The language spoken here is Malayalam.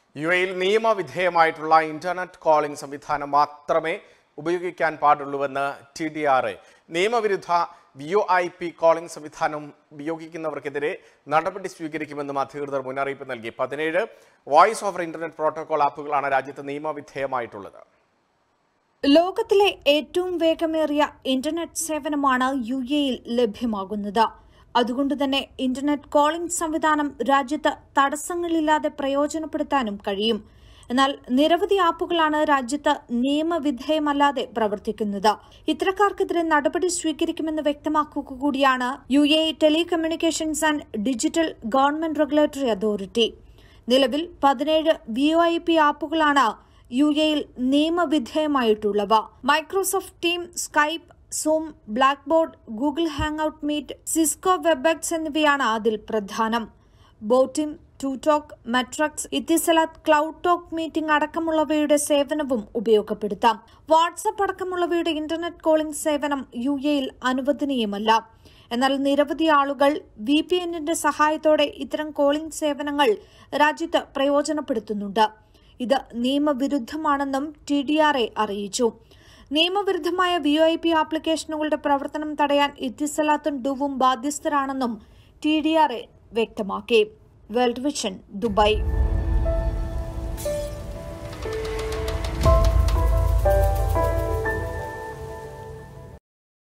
യു എയിൽ നിയമവിധേയമായിട്ടുള്ള ഇന്റർനെറ്റ് കോളിംഗ് സംവിധാനം മാത്രമേ ഉപയോഗിക്കാൻ പാടുള്ളൂവെന്ന് ടി ഡി ആർ എ നിയമവിരുദ്ധ V O I P calling സംവിധാനം ഉപയോഗിക്കുന്നവർക്കെതിരെ നടപടി സ്വീകരിക്കുമെന്നും അധികൃതർ മുന്നറിയിപ്പ് നൽകി പതിനേഴ് വോയിസ് ഓവർ ഇന്റർനെറ്റ് പ്രോട്ടോകോൾ ആപ്പുകളാണ് രാജ്യത്ത് നിയമവിധേയമായിട്ടുള്ളത് ലോകത്തിലെ ഏറ്റവും വേഗമേറിയ ഇന്റർനെറ്റ് സേവനമാണ് യു എയിൽ ലഭ്യമാകുന്നത് അതുകൊണ്ട് തന്നെ ഇന്റർനെറ്റ് കോളിംഗ് സംവിധാനം രാജ്യത്ത് തടസ്സങ്ങളില്ലാതെ പ്രയോജനപ്പെടുത്താനും കഴിയും എന്നാൽ നിരവധി ആപ്പുകളാണ് രാജ്യത്ത് നിയമവിധേയമല്ലാതെ പ്രവർത്തിക്കുന്നത് ഇത്തരക്കാർക്കെതിരെ നടപടി സ്വീകരിക്കുമെന്ന് വ്യക്തമാക്കുക കൂടിയാണ് U A telecommunications and digital government regulatory authority നിലവിൽ പതിനേഴ് വി ഒ ഐ പി ആപ്പുകളാണ് യു എയിൽ നിയമവിധേയമായിട്ടുള്ളവ Microsoft team Skype Zoom Blackboard Google Hangout meet Cisco Webex എന്നിവയാണ് അതിൽ പ്രധാനം ബോട്ടിം ടു ടോക്ക് മെട്രക്സ് ഇത്തിസലാത്ത് ക്ലൗഡ് ടോക്ക് മീറ്റിംഗ് അടക്കമുള്ളവയുടെ സേവനവും ഉപയോഗപ്പെടുത്താം വാട്സപ്പ് അടക്കമുള്ളവയുടെ ഇന്റർനെറ്റ് കോളിംഗ് സേവനം യു എയിൽ അനുവദനീയമല്ല എന്നാൽ നിരവധി ആളുകൾ വി പി എന്നിന്റെ സഹായത്തോടെ ഇത്തരം കോളിംഗ് സേവനങ്ങൾ രാജ്യത്ത് പ്രയോജനപ്പെടുത്തുന്നുണ്ട് ഇത് നിയമവിരുദ്ധമാണെന്നും ടി ഡി ആർ എ അറിയിച്ചു നിയമവിരുദ്ധമായ വി ഒ ഐ പി ആപ്ലിക്കേഷനുകളുടെ പ്രവർത്തനം തടയാൻ ഇത്തിസലാത്തും ഡുവും ബാധ്യസ്ഥരാണെന്നും ടി ഡി ആർ എ വ്യക്തമാക്കി വേൾഡ് വിഷൻ ദുബായ്